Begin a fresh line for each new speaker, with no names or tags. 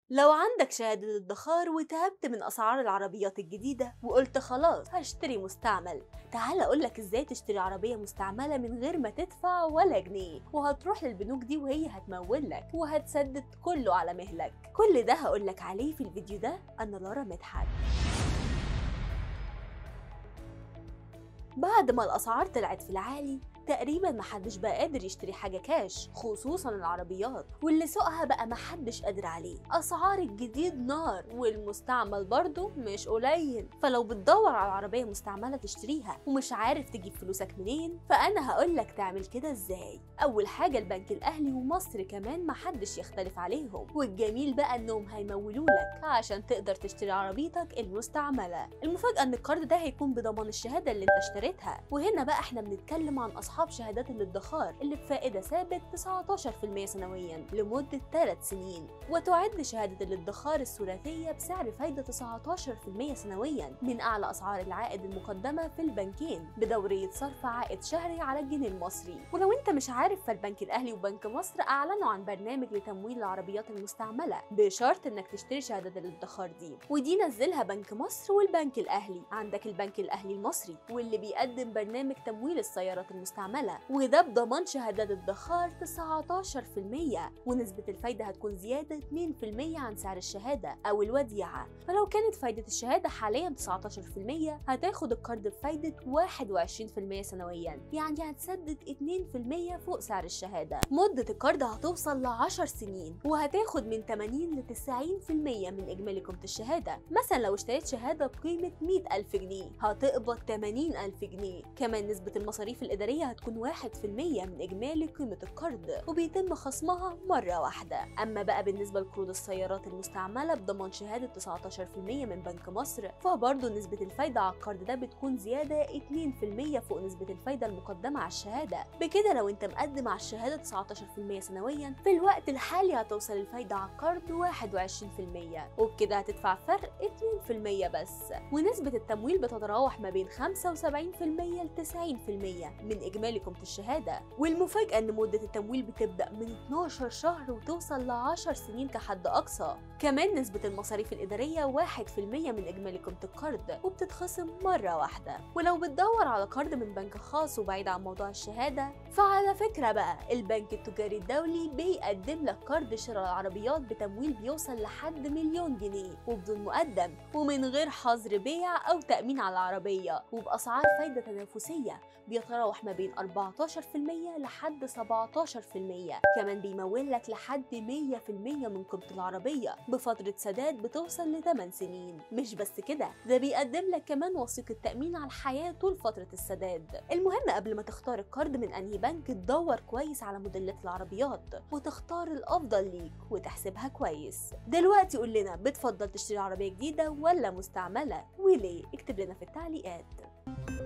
لو عندك شهادة الادخار وتعبت من أسعار العربيات الجديدة وقلت خلاص هشتري مستعمل تعال أقولك إزاي تشتري عربية مستعملة من غير ما تدفع ولا جنيه وهتروح للبنوك دي وهي هتمولك وهتسدد كله على مهلك كل ده هقولك عليه في الفيديو ده أنا لارا مدحت بعد ما الأسعار طلعت في العالي تقريبا محدش بقى قادر يشتري حاجة كاش خصوصا العربيات واللي سوقها بقى محدش قادر عليه أسعار الجديد نار والمستعمل برضه مش قليل فلو بتدور على عربية مستعملة تشتريها ومش عارف تجيب فلوسك منين فأنا هقولك تعمل كده ازاي أول حاجة البنك الأهلي ومصر كمان محدش يختلف عليهم والجميل بقى إنهم هيمولولك عشان تقدر تشتري عربيتك المستعملة المفاجأة إن القرض ده هيكون بضمان الشهادة اللي انت اشتريتها وهنا بقى احنا بنتكلم عن أصحاب أصحاب شهادات الادخار اللي بفائدة ثابت 19% سنويا لمدة 3 سنين وتعد شهادة الادخار الثلاثية بسعر فايدة 19% سنويا من أعلى أسعار العائد المقدمة في البنكين بدورية صرف عائد شهري على الجنيه المصري ولو أنت مش عارف فالبنك الأهلي وبنك مصر أعلنوا عن برنامج لتمويل العربيات المستعملة بشرط إنك تشتري شهادة الادخار دي ودي نزلها بنك مصر والبنك الأهلي عندك البنك الأهلي المصري واللي بيقدم برنامج تمويل السيارات المستعملة المستعملة وده بضمان شهادات الادخار 19% ونسبة الفايدة هتكون زيادة 2% عن سعر الشهادة أو الوديعة فلو كانت فايدة الشهادة حاليا 19% هتاخد القرض بفايدة 21% سنويا يعني هتسدد 2% فوق سعر الشهادة مدة القرض هتوصل ل 10 سنين وهتاخد من 80 ل 90% من إجمالي قيمة الشهادة مثلا لو اشتريت شهادة بقيمة 100000 جنيه هتقبض 80000 جنيه كمان نسبة المصاريف الإدارية هتكون 1% من إجمالي قيمة القرض وبيتم خصمها مرة واحدة أما بقى بالنسبة لقروض السيارات المستعملة بضمان شهادة 19% من بنك مصر فبرضه نسبة الفايدة على القرض ده بتكون زيادة 2% فوق نسبة الفايدة المقدمة على الشهادة بكده لو انت مقدم على الشهادة 19% سنويا في الوقت الحالي هتوصل الفايدة على القرض 21% وبكده هتدفع فرق 2% بس ونسبة التمويل بتتراوح ما بين 75% ل 90% من إجمالي قيمة الشهادة والمفاجأة إن مدة التمويل بتبدأ من 12 شهر وتوصل ل 10 سنين كحد أقصى كمان نسبة المصاريف الإدارية 1% من إجمالي قيمة القرض وبتتخصم مرة واحدة ولو بتدور على قرض من بنك خاص وبعيد عن موضوع الشهادة فعلى فكرة بقى البنك التجاري الدولي بيقدم لك قرض شراء العربيات بتمويل بيوصل لحد مليون جنيه وبدون مقدم ومن غير حظر بيع أو تأمين على العربية وبأسعار فايدة تنافسية بيتراوح ما بين 14% لحد 17% كمان بيمول لك لحد 100% من قيمة العربية بفترة سداد بتوصل ل 8 سنين مش بس كده ده بيقدم لك كمان وثيقة تأمين على الحياة طول فترة السداد المهم قبل ما تختار القرض من أنهي بنك تدور كويس على موديلات العربيات وتختار الأفضل ليك وتحسبها كويس دلوقتي قول لنا بتفضل تشتري عربية جديدة ولا مستعملة وليه اكتب لنا في التعليقات